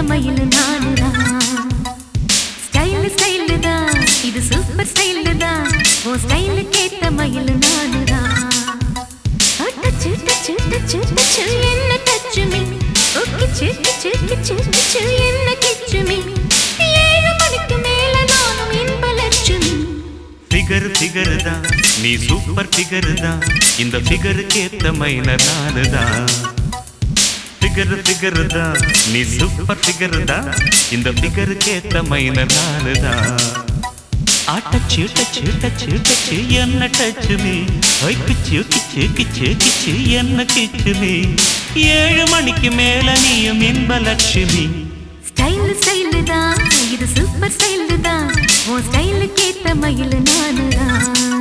மயில் நானுதான் style style தான் இது சூப்பர் ஸ்டைல் தான் ஓ ஸ்டைலுக்கு ஏத்த மயில் நானுதான் ஓ, டச்சு டச்சு டச்சு டச்சு என்ன டச்சு மீ ஓ கிச்சு கிச்சு கிச்சு கிச்சு என்ன கிச்சு மீ ஏழு மணிக்கு மேல நானும் இன்ப லட்சுமி ஃபிகர் ஃபிகர் தான் நீ சூப்பர் ஃபிகர் தான் இந்த ஃபிகருக்கு ஏத்த மைனர் நானு தான் ஃபிகர் ஃபிகர் தான் நீ சூப்பர் ஃபிகர் தான் இந்த ஃபிகருக்கு ஏத்த மைனர் நானு தான் ஆட்டச்சு டச்சு டச்சு டச்சு என்ன டச்சு நீ ஒய் கிச்சு கிச்சு கிச்சு கிச்சு என்ன கிச்சு நீ ஏழு மணிக்கு மேல நீயும் இன்ப லட்சுமி ஸ்டைல் ஸ்டைல் தான் இது சூப்பர் ஸ்டைல் தான் உன் ஸ்டைலுக்கு ஏத்த மயில் நானு தான்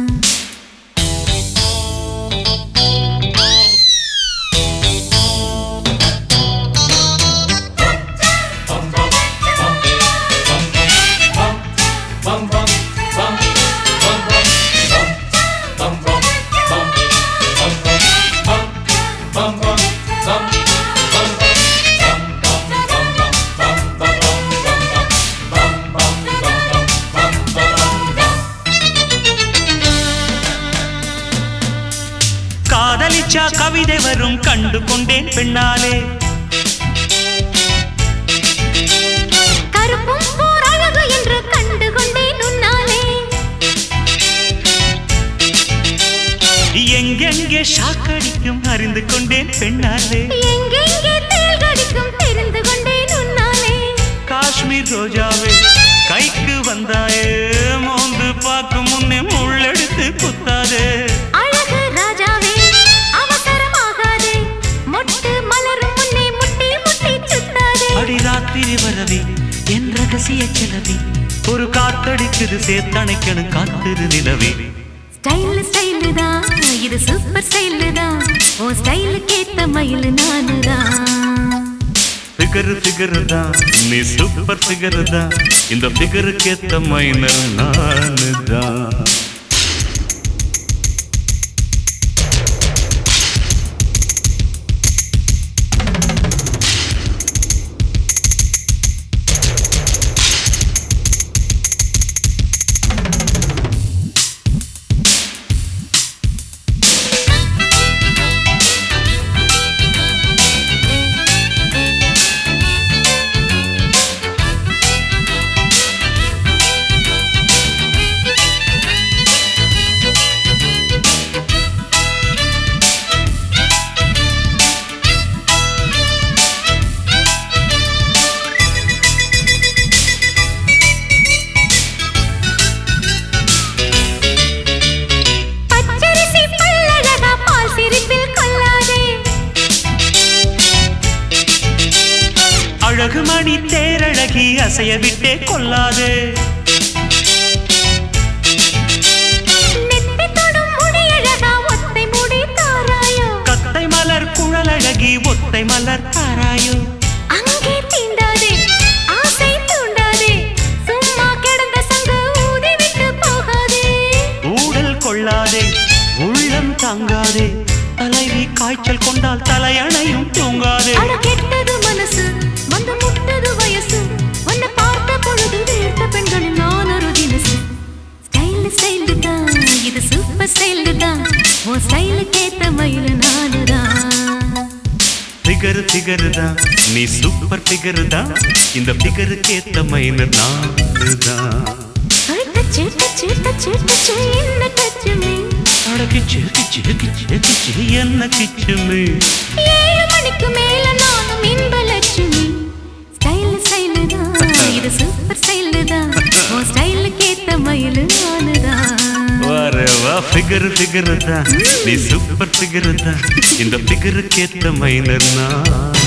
காதலிச்சா கவிதை வரும் கண்டு கொண்டேன் பெண்ணாலே கருப்பும் போர் அழகு என்று கண்டு கொண்டேன் உன்னாலே எங்கெங்கே ஷாக்கடிக்கும் அறிந்து கொண்டேன் பெண்ணாலே எங்கெங்கே தேள் கடிக்கும் தெரிந்து கொண்டேன் உன்னாலே காஷ்மீர் ரோஜாவே கைக்கு வந்தாயே மோந்து பார்க்கும் முன்னே முள்ளெடுத்து குத்தாதே அழகு ராஜாவே அவசரமாகாதே மொட்டு மலரும் முன்னே முட்டி முட்டி சுத்தாதே அடி ராத்திரி வரவே என் ரகசிய கிளவி ஒரு காத்தடிக்குது சேத்தணைக்கணும் காத்திரு நிலவே ஸ்டைல் ஸ்டைல் தான் இது சூப்பர் ஸ்டைல் தான் உன் ஸ்டைலுக்கு ஏத்த மயில் நானு தான் ஃபிகர் ஃபிகர் தான் நீ சூப்பர் ஃபிகர் தான் இந்த ஃபிகருக்கு ஏத்த மைனர் நானு தான் பச்சரிசி பல்லழகா பால் சிரிப்பில் கொள்ளாதே அழகு மணி தேரழகி அசைய விட்டே கொள்ளாதே நெத்தி தொடும் முடியழகா ஒத்தை முடி தாராயோ கத்தை மலர் குழலழகி ஒத்தை மலர் தாராயோ அங்கே தீண்டாதே ஆசை தூண்டாதே சும்மா கிடந்த சங்கு ஊதி விட்டு போகாதே ஊடல் கொள்ளாதே உள்ளம் தாங்காதே தலைவி காய்ச்சல் கொண்டால் தலையணையும் தூங்காதே அட கெட்டது மனசு வந்து முட்டது வயசு உன்னை பார்த்த பொழுது வீழ்த்த பெண்களில் நான் ஒரு தினசு ஸ்டைல் ஸ்டைல் தான் இது சூப்பர் ஸ்டைல் தான் உன் ஸ்டைலுக்கு ஏத்த மயில் நானு தான் ஃபிகர் ஃபிகர் தான் நீ சூப்பர் ஃபிகர் தான் இந்த ஃபிகருக்கு ஏத்த மைனர் நானு தான் டச்சு டச்சு டச்சு டச்சு என்ன டச்சு மீ அடக்கு செக்கு செக்கு செக்கு என்ன கிச்சுமே ஏழு மணிக்கு மேல நானும் இன்ப லட்சுமி ஸ்டைல் ஸ்டைல் தான் இது சூப்பர் ஸ்டைல் தான் உன் ஸ்டைலுக்கு ஏத்த மயில் நானு தான் வர வா ஃபிகர் ஃபிகர் தான் நீ சூப்பர் ஃபிகர் தான் இந்த ஃபிகருக்கு ஏத்த மைனர் நான்